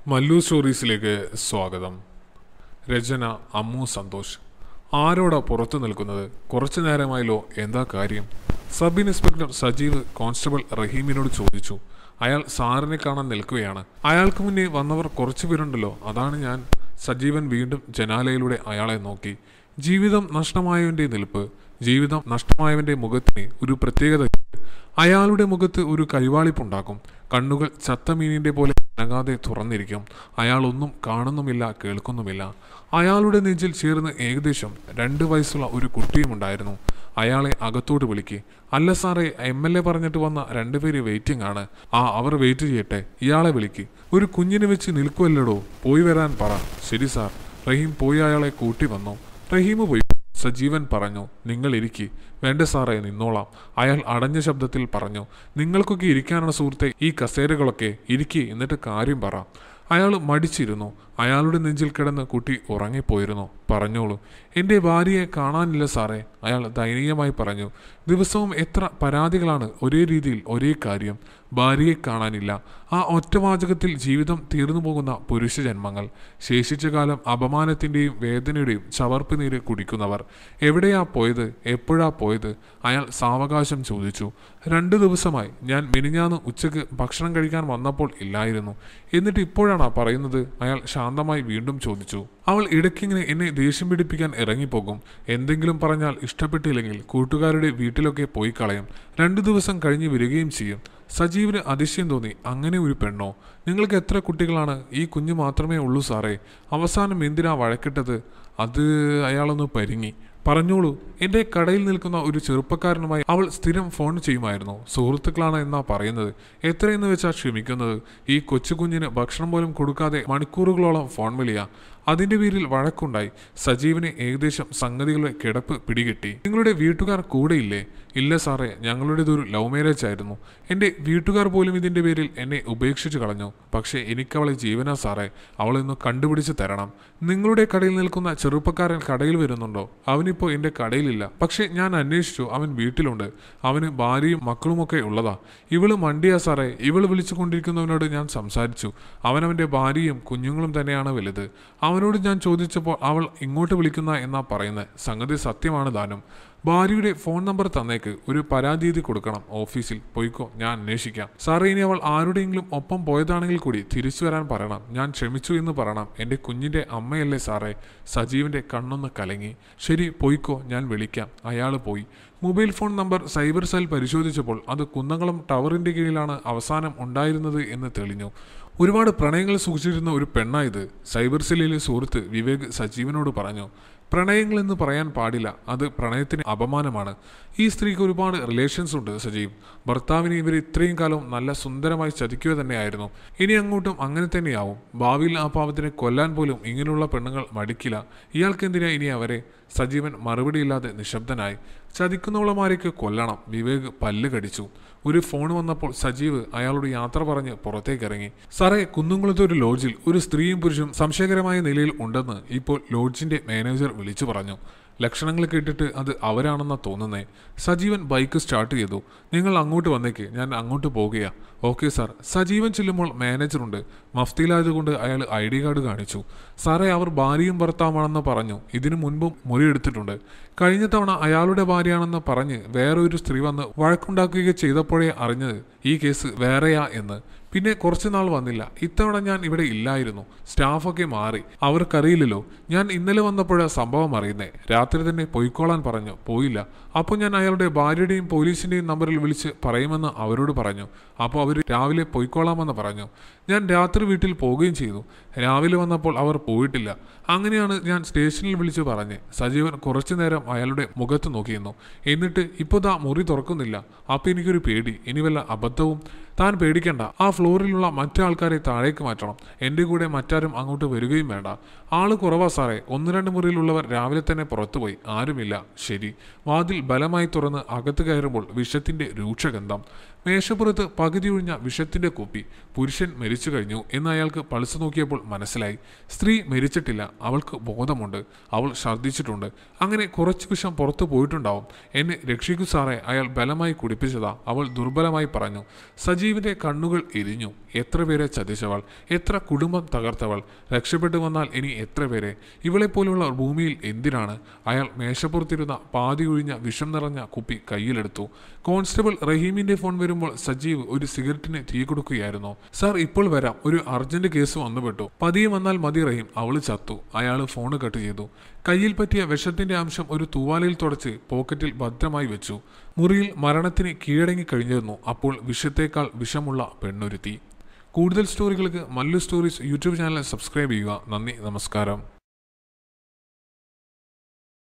മല്ലു സ്റ്റോറീസിലേക്ക് സ്വാഗതം രചന അമ്മു സന്തോഷ് ആരോടാ പുറത്തു നിൽക്കുന്നത് കുറച്ചു നേരമായല്ലോ എന്താ കാര്യം സബ് ഇൻസ്പെക്ടർ സജീവ് കോൺസ്റ്റബിൾ റഹീമിനോട് ചോദിച്ചു അയാൾ സാറിനെ കാണാൻ നിൽക്കുകയാണ് അയാൾക്ക് മുന്നേ വന്നവർ കുറച്ചു പേരുണ്ടല്ലോ അതാണ് ഞാൻ സജീവൻ വീണ്ടും ജനാലയിലൂടെ അയാളെ നോക്കി ജീവിതം നഷ്ടമായവന്റെ നിൽപ്പ് ജീവിതം നഷ്ടമായവന്റെ മുഖത്തിന് ഒരു പ്രത്യേകത അയാളുടെ മുഖത്ത് ഒരു കൈവാളിപ്പുണ്ടാക്കും കണ്ണുകൾ ചത്ത മീനിന്റെ പോലെ അനങ്ങാതെ തുറന്നിരിക്കും അയാൾ ഒന്നും കാണുന്നുമില്ല കേൾക്കുന്നുമില്ല അയാളുടെ നെഞ്ചിൽ ചേർന്ന് ഏകദേശം രണ്ട് വയസ്സുള്ള ഒരു കുട്ടിയുമുണ്ടായിരുന്നു അയാളെ അകത്തോട്ട് വിളിക്ക് അല്ല സാറേ എം എൽ എ പറഞ്ഞിട്ട് വന്ന രണ്ടുപേര് വെയിറ്റിംഗ് ആണ് ആ അവർ വെയിറ്റ് ചെയ്യട്ടെ ഇയാളെ വിളിക്ക് ഒരു കുഞ്ഞിനെ വെച്ച് നിൽക്കുമല്ലടോ പോയി വരാൻ പറ ശരി സാർ റഹീം പോയി അയാളെ കൂട്ടി വന്നു റഹീം പോയി സജീവൻ പറഞ്ഞു നിങ്ങൾ ഇരിക്കി വേണ്ട സാറേ നിന്നോളാം അയാൾ അടഞ്ഞ ശബ്ദത്തിൽ പറഞ്ഞു നിങ്ങൾക്കൊക്കെ ഇരിക്കാനാണ് സുഹൃത്തെ ഈ കസേരകളൊക്കെ ഇരിക്കി എന്നിട്ട് കാര്യം പറ അയാൾ മടിച്ചിരുന്നു അയാളുടെ നെഞ്ചിൽ കിടന്ന് കുട്ടി ഉറങ്ങിപ്പോയിരുന്നു പറഞ്ഞോളൂ എൻ്റെ ഭാര്യയെ കാണാനില്ല സാറേ അയാൾ ദയനീയമായി പറഞ്ഞു ദിവസവും എത്ര പരാതികളാണ് ഒരേ രീതിയിൽ ഒരേ കാര്യം ഭാര്യയെ കാണാനില്ല ആ ഒറ്റവാചകത്തിൽ ജീവിതം തീർന്നു പോകുന്ന പുരുഷ ജന്മങ്ങൾ ശേഷിച്ച കാലം അപമാനത്തിൻ്റെയും വേദനയുടെയും ചവർപ്പ് നീര് കുടിക്കുന്നവർ എവിടെയാ പോയത് എപ്പോഴാ പോയത് അയാൾ സാവകാശം ചോദിച്ചു രണ്ടു ദിവസമായി ഞാൻ മിനിഞ്ഞാന്ന് ഉച്ചക്ക് ഭക്ഷണം കഴിക്കാൻ വന്നപ്പോൾ ഇല്ലായിരുന്നു എന്നിട്ട് ഇപ്പോഴാണോ പറയുന്നത് അയാൾ ശാന്തമായി വീണ്ടും ചോദിച്ചു അവൾ ഇടയ്ക്കിങ്ങനെ എന്നെ ദേഷ്യം പിടിപ്പിക്കാൻ ഇറങ്ങിപ്പോകും എന്തെങ്കിലും പറഞ്ഞാൽ ഇഷ്ടപ്പെട്ടില്ലെങ്കിൽ കൂട്ടുകാരുടെ വീട്ടിലൊക്കെ പോയി കളയും രണ്ടു ദിവസം കഴിഞ്ഞ് വരികയും ചെയ്യും സജീവിന് അതിശയം തോന്നി അങ്ങനെ ഒരു പെണ്ണോ നിങ്ങൾക്ക് എത്ര കുട്ടികളാണ് ഈ കുഞ്ഞു മാത്രമേ ഉള്ളൂ സാറേ അവസാനം എന്തിനാ വഴക്കിട്ടത് അത് അയാളൊന്ന് പരിങ്ങി പറഞ്ഞോളൂ എൻ്റെ കടയിൽ നിൽക്കുന്ന ഒരു ചെറുപ്പക്കാരനുമായി അവൾ സ്ഥിരം ഫോൺ ചെയ്യുമായിരുന്നു സുഹൃത്തുക്കളാണ് എന്നാ പറയുന്നത് എത്രയെന്ന് വെച്ചാൽ ക്ഷമിക്കുന്നത് ഈ കൊച്ചു കുഞ്ഞിന് ഭക്ഷണം പോലും കൊടുക്കാതെ മണിക്കൂറുകളോളം ഫോൺ വിളിയാ അതിന്റെ പേരിൽ വഴക്കുണ്ടായി സജീവിന് ഏകദേശം സംഗതികളുടെ കിടപ്പ് പിടികിട്ടി നിങ്ങളുടെ വീട്ടുകാർ കൂടെയില്ലേ ഇല്ല സാറേ ഞങ്ങളുടേതൊരു ലവ് മാരേജ് ആയിരുന്നു എൻ്റെ വീട്ടുകാർ പോലും ഇതിൻ്റെ പേരിൽ എന്നെ ഉപേക്ഷിച്ചു കളഞ്ഞു പക്ഷേ എനിക്കവളെ ജീവനാ സാറേ അവളൊന്ന് കണ്ടുപിടിച്ച് തരണം നിങ്ങളുടെ കടയിൽ നിൽക്കുന്ന ചെറുപ്പക്കാരൻ കടയിൽ വരുന്നുണ്ടോ അവനിപ്പോൾ എൻ്റെ കടയിലില്ല പക്ഷേ ഞാൻ അന്വേഷിച്ചു അവൻ വീട്ടിലുണ്ട് അവന് ഭാര്യയും മക്കളുമൊക്കെ ഉള്ളതാ ഇവള് മണ്ടിയാ സാറേ ഇവള് വിളിച്ചുകൊണ്ടിരിക്കുന്നവനോട് ഞാൻ സംസാരിച്ചു അവനവൻ്റെ ഭാര്യയും കുഞ്ഞുങ്ങളും തന്നെയാണ് വലുത് അവനോട് ഞാൻ ചോദിച്ചപ്പോൾ അവൾ ഇങ്ങോട്ട് വിളിക്കുന്ന എന്നാ പറയുന്നത് സംഗതി സത്യമാണ് ദാനം ഭാര്യയുടെ ഫോൺ നമ്പർ തന്നേക്ക് ഒരു പരാതി കൊടുക്കണം ഓഫീസിൽ പോയിക്കോ ഞാൻ അന്വേഷിക്കാം സാറേ ഇനി അവൾ ആരുടെയെങ്കിലും ഒപ്പം പോയതാണെങ്കിൽ കൂടി തിരിച്ചു വരാൻ പറയണം ഞാൻ ക്ഷമിച്ചു എന്ന് പറയണം എൻ്റെ കുഞ്ഞിൻ്റെ അമ്മയല്ലേ സാറേ സജീവിൻ്റെ കണ്ണൊന്ന് കലങ്ങി ശരി പോയിക്കോ ഞാൻ വിളിക്കാം അയാൾ പോയി mobile phone number cyber cell പരിശോധിച്ചപ്പോൾ അത് കുന്നംകുളം ടവറിന്റെ കീഴിലാണ് അവസാനം ഉണ്ടായിരുന്നത് എന്ന് തെളിഞ്ഞു ഒരുപാട് പ്രണയങ്ങൾ സൂക്ഷിച്ചിരുന്ന ഒരു പെണ്ണായത് സൈബർ സെല്ലിലെ സുഹൃത്ത് വിവേക് സജീവനോട് പറഞ്ഞു പ്രണയങ്ങൾ എന്ന് പറയാൻ പാടില്ല അത് പ്രണയത്തിന് അപമാനമാണ് ഈ സ്ത്രീക്ക് ഒരുപാട് റിലേഷൻസ് ഉണ്ട് സജീവ് ഭർത്താവിനെ ഇവർ ഇത്രയും കാലം നല്ല സുന്ദരമായി ചതിക്കുക തന്നെയായിരുന്നു ഇനി അങ്ങോട്ടും അങ്ങനെ തന്നെയാവും ഭാവിയിൽ ആ പാവത്തിനെ കൊല്ലാൻ പോലും ഇങ്ങനെയുള്ള പെണ്ണുങ്ങൾ മടിക്കില്ല ഇയാൾക്കെന്തിനാ ഇനി അവരെ സജീവൻ മറുപടിയില്ലാതെ നിശബ്ദനായി ചതിക്കുന്നവളമാരെയൊക്കെ കൊല്ലണം വിവേക് പല്ല് കടിച്ചു ഒരു ഫോൺ വന്നപ്പോൾ സജീവ് അയാളോട് യാത്ര പറഞ്ഞ് പുറത്തേക്ക് ഇറങ്ങി സാറേ കുന്നുംകുളത്തെ ഒരു ലോഡ്ജിൽ ഒരു സ്ത്രീയും പുരുഷനും സംശയകരമായ നിലയിൽ ഉണ്ടെന്ന് ഇപ്പോൾ ലോഡ്ജിന്റെ മാനേജർ വിളിച്ചു പറഞ്ഞു ലക്ഷണങ്ങൾ കേട്ടിട്ട് അത് അവരാണെന്നാ തോന്നുന്നേ സജീവൻ ബൈക്ക് സ്റ്റാർട്ട് ചെയ്തു നിങ്ങൾ അങ്ങോട്ട് വന്നേക്ക് ഞാൻ അങ്ങോട്ട് പോകുകയാ ഓക്കെ സാർ സജീവൻ ചെല്ലുമ്പോൾ മാനേജറുണ്ട് മഫ്തിയിലായതുകൊണ്ട് അയാൾ ഐ ഡി കാർഡ് കാണിച്ചു സാറേ അവർ ഭാര്യയും ഭർത്താവാണെന്ന് പറഞ്ഞു ഇതിനു മുൻപും മുറിയെടുത്തിട്ടുണ്ട് കഴിഞ്ഞ തവണ അയാളുടെ ഭാര്യയാണെന്ന് പറഞ്ഞ് വേറെ ഒരു സ്ത്രീ വന്ന് വഴക്കുണ്ടാക്കുകയും ചെയ്തപ്പോഴേ അറിഞ്ഞത് ഈ കേസ് വേറെയാ എന്ന് പിന്നെ കുറച്ചു നാൾ വന്നില്ല ഇത്തവണ ഞാൻ ഇവിടെ ഇല്ലായിരുന്നു സ്റ്റാഫൊക്കെ മാറി അവർക്കറിയില്ലല്ലോ ഞാൻ ഇന്നലെ വന്നപ്പോഴാ സംഭവം അറിയുന്നേ രാത്രി തന്നെ പൊയ്ക്കോളാൻ പറഞ്ഞു പോയില്ല അപ്പോൾ ഞാൻ അയാളുടെ ഭാര്യയുടെയും പോലീസിന്റെയും നമ്പറിൽ വിളിച്ച് പറയുമെന്ന് അവരോട് പറഞ്ഞു അപ്പോൾ അവർ രാവിലെ പൊയ്ക്കോളാമെന്ന് പറഞ്ഞു ഞാൻ രാത്രി വീട്ടിൽ പോവുകയും ചെയ്തു രാവിലെ വന്നപ്പോൾ അവർ പോയിട്ടില്ല അങ്ങനെയാണ് ഞാൻ സ്റ്റേഷനിൽ വിളിച്ച് പറഞ്ഞ് സജീവൻ കുറച്ചു നേരം അയാളുടെ മുഖത്ത് നോക്കിയിരുന്നു എന്നിട്ട് ഇപ്പോൾ ദാ മുറി തുറക്കുന്നില്ല അപ്പോൾ എനിക്കൊരു പേടി ഇനി വല്ല അബദ്ധവും താൻ പേടിക്കണ്ട ആ ഫ്ലോറിലുള്ള മറ്റു ആൾക്കാരെ താഴേക്ക് മാറ്റണം എൻ്റെ കൂടെ മറ്റാരും അങ്ങോട്ട് വരികയും വേണ്ട ആള് കുറവാ സാറേ ഒന്ന് രണ്ട് മുറിയിലുള്ളവർ രാവിലെ തന്നെ പുറത്തുപോയി ആരുമില്ല ശരി വാതിൽ ബലമായി തുറന്ന് അകത്ത് കയറുമ്പോൾ വിഷത്തിന്റെ രൂക്ഷഗന്ധം മേശപ്പുറത്ത് പകുതി ഒഴിഞ്ഞ വിഷത്തിന്റെ കുപ്പി പുരുഷൻ മരിച്ചു കഴിഞ്ഞു എന്ന് അയാൾക്ക് പൾസ് നോക്കിയപ്പോൾ മനസ്സിലായി സ്ത്രീ മരിച്ചിട്ടില്ല അവൾക്ക് ബോധമുണ്ട് അവൾ ഛർദ്ദിച്ചിട്ടുണ്ട് അങ്ങനെ കുറച്ച് വിഷം പുറത്തു പോയിട്ടുണ്ടാവും എന്നെ രക്ഷിക്കൂ സാറേ അയാൾ ബലമായി കുടിപ്പിച്ചതാ അവൾ ദുർബലമായി പറഞ്ഞു സജീവിന്റെ കണ്ണുകൾ എരിഞ്ഞു എത്ര പേരെ ചതിച്ചവൾ എത്ര കുടുംബം തകർത്തവൾ രക്ഷപ്പെട്ടു വന്നാൽ ഇനി എത്ര പേരെ ഇവളെപ്പോലുള്ള ഭൂമിയിൽ എന്തിനാണ് അയാൾ മേശപ്പുറത്തിരുന്ന പാതി ഒഴിഞ്ഞ വിഷം നിറഞ്ഞ കുപ്പി കയ്യിലെടുത്തു കോൺസ്റ്റബിൾ റഹീമിന്റെ ഫോൺ വരുമ്പോൾ സജീവ് ഒരു സിഗരറ്റിന് തീ കൊടുക്കുകയായിരുന്നു സാർ ഇപ്പോൾ വരാം ഒരു അർജന്റ് കേസ് വന്നുപെട്ടു പതിയെ വന്നാൽ മതി റഹീം അവള് ചത്തു അയാൾ ഫോൺ കട്ട് ചെയ്തു കയ്യിൽ പറ്റിയ വിഷത്തിന്റെ അംശം ഒരു തൂവാലയിൽ തുടച്ച് പോക്കറ്റിൽ ഭദ്രമായി വെച്ചു മുറിയിൽ മരണത്തിന് കീഴടങ്ങി കഴിഞ്ഞിരുന്നു അപ്പോൾ വിഷത്തേക്കാൾ വിഷമുള്ള പെണ്ണൊരുത്തി കൂടുതൽ സ്റ്റോറികൾക്ക് Mallu stories YouTube channel subscribe ചെയ്യുക നന്ദി നമസ്കാരം